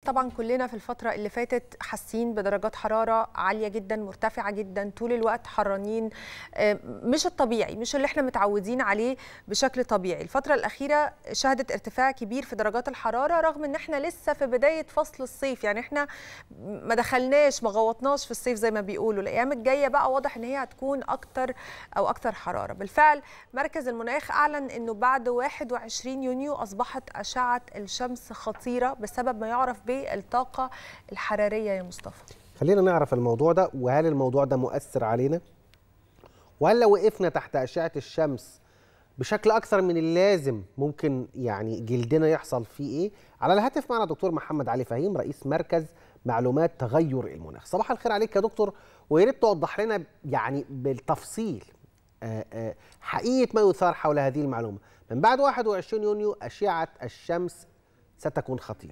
طبعا كلنا في الفترة اللي فاتت حاسين بدرجات حرارة عالية جدا مرتفعة جدا طول الوقت حرانين مش الطبيعي مش اللي احنا متعودين عليه بشكل طبيعي الفترة الأخيرة شهدت ارتفاع كبير في درجات الحرارة رغم ان احنا لسه في بداية فصل الصيف يعني احنا ما دخلناش ما غوطناش في الصيف زي ما بيقولوا الأيام الجاية بقى واضح ان هي هتكون أكتر أو أكتر حرارة بالفعل مركز المناخ أعلن انه بعد 21 يونيو أصبحت أشعة الشمس خطيرة بسبب ما يعرف بالطاقة الحرارية يا مصطفى خلينا نعرف الموضوع ده وهل الموضوع ده مؤثر علينا وهل لو وقفنا تحت أشعة الشمس بشكل أكثر من اللازم ممكن يعني جلدنا يحصل فيه إيه على الهاتف معنا دكتور محمد علي فهيم رئيس مركز معلومات تغير المناخ صباح الخير عليك يا دكتور ويا ريت توضح لنا يعني بالتفصيل حقيقة ما يثار حول هذه المعلومة من بعد 21 يونيو أشعة الشمس ستكون خطيرة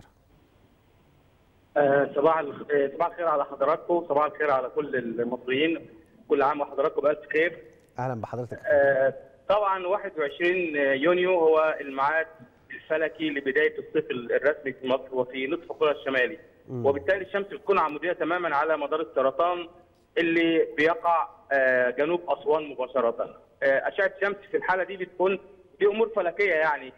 صباح صباح الخير على حضراتكم صباح الخير على كل المصريين كل عام وحضراتكم بألف خير اهلا بحضرتك طبعا 21 يونيو هو الميعاد الفلكي لبدايه الصيف الرسمي في مصر وفي نصف القرى الشمالي م. وبالتالي الشمس بتكون عموديه تماما على مدار السرطان اللي بيقع جنوب اسوان مباشره اشعه الشمس في الحاله دي بتكون دي امور فلكيه يعني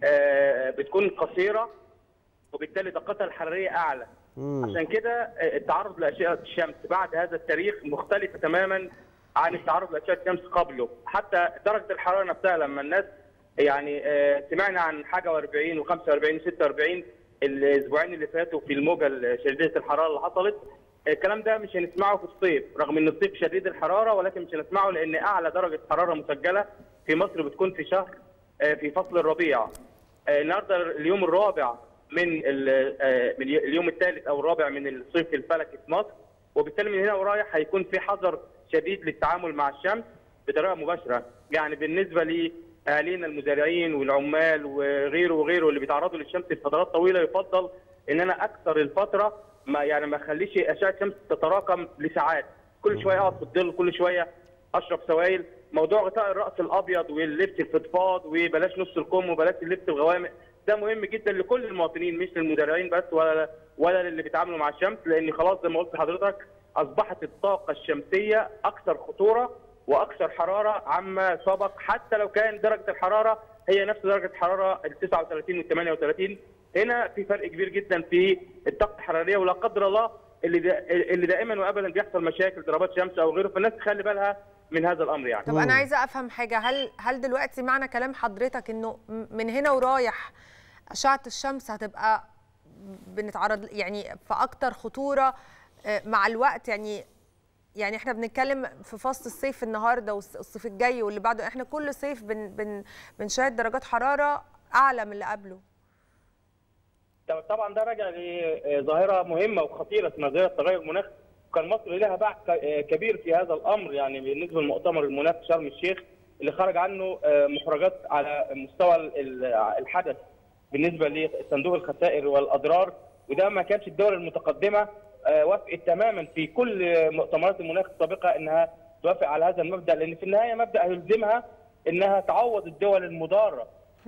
بتكون قصيره وبالتالي طاقتها الحراريه اعلى مم. عشان كده التعرض لاشعه الشمس بعد هذا التاريخ مختلفه تماما عن التعرض لاشعه الشمس قبله حتى درجه الحراره نفسها لما الناس يعني سمعنا عن حاجه و40 و45 و46 الاسبوعين اللي فاتوا في الموجه شديده الحراره اللي حصلت الكلام ده مش هنسمعه في الصيف رغم ان الصيف شديد الحراره ولكن مش هنسمعه لان اعلى درجه حراره مسجله في مصر بتكون في شهر في فصل الربيع النهارده اليوم الرابع من من اليوم الثالث او الرابع من الصيف الفلكي في مصر وبالتالي من هنا ورايح هيكون في حذر شديد للتعامل مع الشمس بطريقه مباشره يعني بالنسبه لاهالينا المزارعين والعمال وغيره وغيره اللي بيتعرضوا للشمس لفترات طويله يفضل ان انا اكثر الفتره ما يعني ما اخليش اشعه الشمس تتراكم لساعات كل شويه اقعد في الظل كل شويه اشرب سوائل موضوع غطاء الراس الابيض واللبس الفضفاض وبلاش نص الكم وبلاش اللبس الغوامق ده مهم جدا لكل المواطنين مش للمزارعين بس ولا ولا للي بيتعاملوا مع الشمس لان خلاص زي ما قلت لحضرتك اصبحت الطاقه الشمسيه اكثر خطوره واكثر حراره عما سبق حتى لو كان درجه الحراره هي نفس درجه الحراره ال 39 وال 38 هنا في فرق كبير جدا في الطاقه الحراريه ولا قدر الله اللي دا اللي دائما وابدا بيحصل مشاكل ضربات شمس او غيره فالناس تخلي بالها من هذا الامر يعني. طب انا عايزه افهم حاجه هل هل دلوقتي معنى كلام حضرتك انه من هنا ورايح اشعه الشمس هتبقى بنتعرض يعني في اكتر خطوره مع الوقت يعني يعني احنا بنتكلم في فصل الصيف النهارده والصيف الجاي واللي بعده احنا كل صيف بن بن بنشاهد درجات حراره اعلى من اللي قبله طبعا ده راجع لظاهره مهمه وخطيره اسمها ظاهره تغير المناخ وكان مصر لها باع كبير في هذا الامر يعني بالنسبه لمؤتمر المناخ في شرم الشيخ اللي خرج عنه مخرجات على مستوى الحدث بالنسبه لصندوق الخسائر والاضرار وده ما كانش الدول المتقدمه وافقت تماما في كل مؤتمرات المناخ السابقه انها توافق على هذا المبدا لان في النهايه مبدا هيلزمها انها تعوض الدول المضاره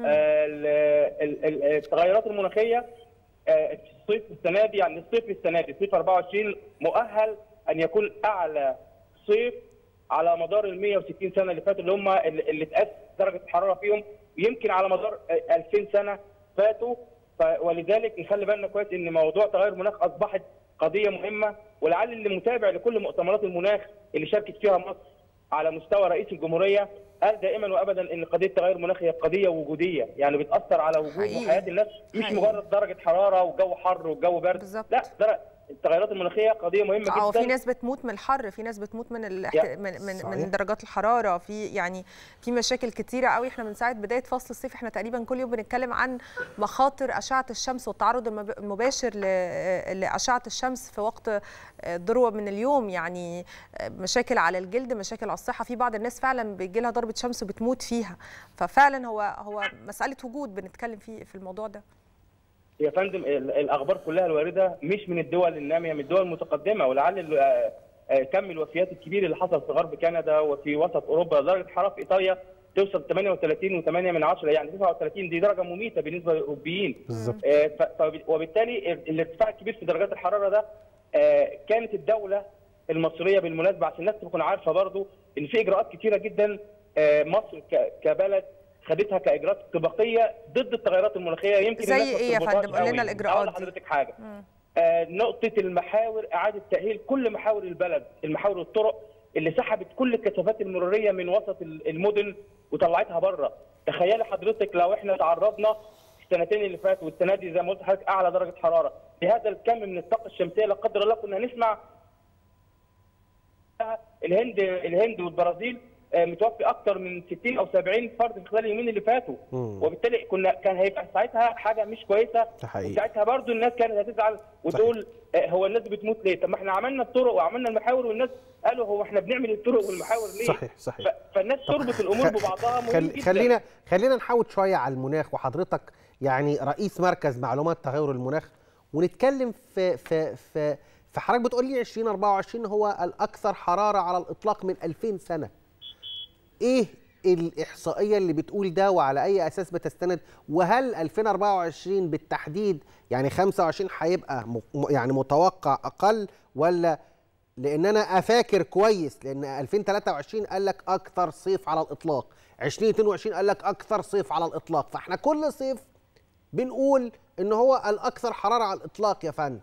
التغيرات المناخيه في الصيف السنه دي يعني الصيف السنه دي صيف 24 مؤهل ان يكون اعلى صيف على مدار ال 160 سنه اللي فاتوا اللي هم اللي اتقاس درجه الحراره فيهم يمكن على مدار 2000 سنه فاتوا ولذلك نخلي بالنا كويس ان موضوع تغير المناخ اصبحت قضيه مهمه ولعل اللي متابع لكل مؤتمرات المناخ اللي شاركت فيها مصر على مستوى رئيس الجمهوريه قال دائما وابدا ان قضيه تغير المناخ هي قضيه وجوديه يعني بتاثر على وجود وحياه الناس مش حقيقي. مجرد درجه حراره وجو حر وجو برد بالزبط. لا التغيرات المناخيه قضيه مهمه جدا اه في ناس بتموت من الحر في ناس بتموت من الاحت... من من, من درجات الحراره في يعني في مشاكل كتيره قوي احنا من ساعه بدايه فصل الصيف احنا تقريبا كل يوم بنتكلم عن مخاطر اشعه الشمس والتعرض المباشر ل... لاشعه الشمس في وقت ذروه من اليوم يعني مشاكل على الجلد مشاكل على الصحه في بعض الناس فعلا بيجي لها ضربه شمس وبتموت فيها ففعلا هو هو مساله وجود بنتكلم فيه في الموضوع ده يا فندم الاخبار كلها الوارده مش من الدول الناميه من الدول المتقدمه ولعل كم الوفيات الكبير اللي حصل في غرب كندا وفي وسط اوروبا درجه الحراره في ايطاليا توصل 38 و8 من 10 يعني 39 دي درجه مميته بالنسبه للاوروبيين بالظبط آه، ف- فب- وبالتالي الارتفاع الكبير في درجات الحراره ده آه، كانت الدوله المصريه بالمناسبه عشان الناس تكون عارفه برضو ان في اجراءات كتيره جدا آه، مصر ك- كبلد خدتها كاجراءات طبقيه ضد التغيرات المناخيه يمكن زي الناس ما إيه يا بتربطهاش فندم؟ قول لنا قوي. الإجراءات أقول دي. لحضرتك حاجه مم. آه، نقطة المحاور إعادة تأهيل كل محاور البلد، المحاور الطرق اللي سحبت كل الكثافات المرورية من وسط ال- المدن وطلعتها بره، تخيلي حضرتك لو احنا تعرضنا السنتين اللي فاتوا والسنة دي زي ما قلت لحضرتك أعلى درجة حرارة بهذا الكم من الطاقة الشمسية لا قدر الله كنا هنسمع الهند الهند والبرازيل آه، متوفي اكثر من 60 او 70 فرد في خلال اليومين اللي فاتوا مم. وبالتالي كنا كان هيبقى ساعتها حاجه مش كويسه ده حقيقي. وساعتها برضو الناس كانت هتزعل وتقول آه، هو الناس بتموت ليه؟ طب ما احنا عملنا الطرق وعملنا المحاور والناس قالوا هو احنا بنعمل الطرق والمحاور ليه؟ صحيح صحيح ف- فالناس تربط الامور خ- ببعضها مهم خل... جدا خلينا خلينا نحاول شويه على المناخ وحضرتك يعني رئيس مركز معلومات تغير المناخ ونتكلم في في في في حضرتك بتقول لي 2024 هو الاكثر حراره على الاطلاق من 2000 سنه ايه الاحصائيه اللي بتقول ده وعلى اي اساس بتستند وهل 2024 بالتحديد يعني 25 هيبقى م- م- يعني متوقع اقل ولا لان انا افاكر كويس لان 2023 قال لك اكثر صيف على الاطلاق 2022 قال لك اكثر صيف على الاطلاق فاحنا كل صيف بنقول ان هو الاكثر حراره على الاطلاق يا فندم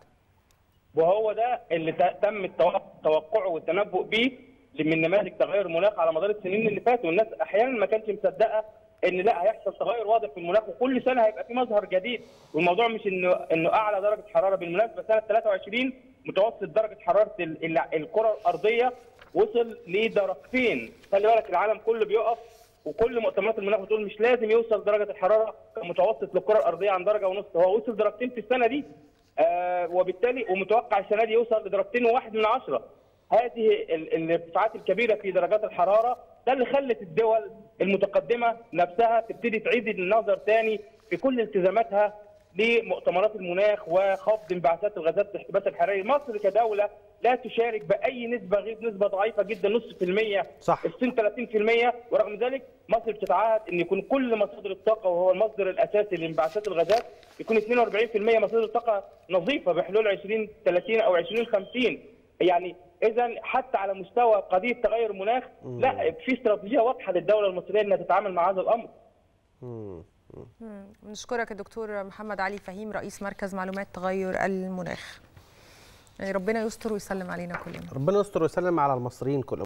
وهو ده اللي ت- تم التوق- توقعه والتنبؤ به من نماذج تغير المناخ على مدار السنين اللي فاتوا والناس احيانا ما كانتش مصدقه ان لا هيحصل تغير واضح في المناخ وكل سنه هيبقى في مظهر جديد والموضوع مش انه انه اعلى درجه حراره بالمناسبه سنه 23 متوسط درجه حراره ال- ال- الكره الارضيه وصل لدرجتين خلي بالك العالم كله بيقف وكل مؤتمرات المناخ بتقول مش لازم يوصل درجه الحراره كمتوسط للكره الارضيه عن درجه ونص هو وصل درجتين في السنه دي آه وبالتالي ومتوقع السنه دي يوصل لدرجتين وواحد من عشره هذه ال- الارتفاعات الكبيره في درجات الحراره ده اللي خلت الدول المتقدمه نفسها تبتدي تعيد النظر تاني في كل التزاماتها لمؤتمرات المناخ وخفض انبعاثات الغازات الاحتباس الحراري، مصر كدوله لا تشارك باي نسبه غير نسبه ضعيفه جدا نص في المية صح. الصين 30% ورغم ذلك مصر بتتعهد ان يكون كل مصادر الطاقه وهو المصدر الاساسي لانبعاثات الغازات يكون 42% مصادر الطاقه نظيفه بحلول 2030 او 2050 يعني اذا حتى على مستوى قضيه تغير المناخ لا في استراتيجيه واضحه للدوله المصريه انها تتعامل مع هذا الامر مم. مم. بنشكرك الدكتور محمد علي فهيم رئيس مركز معلومات تغير المناخ يعني ربنا يستر ويسلم علينا كلنا ربنا يستر ويسلم على المصريين كلهم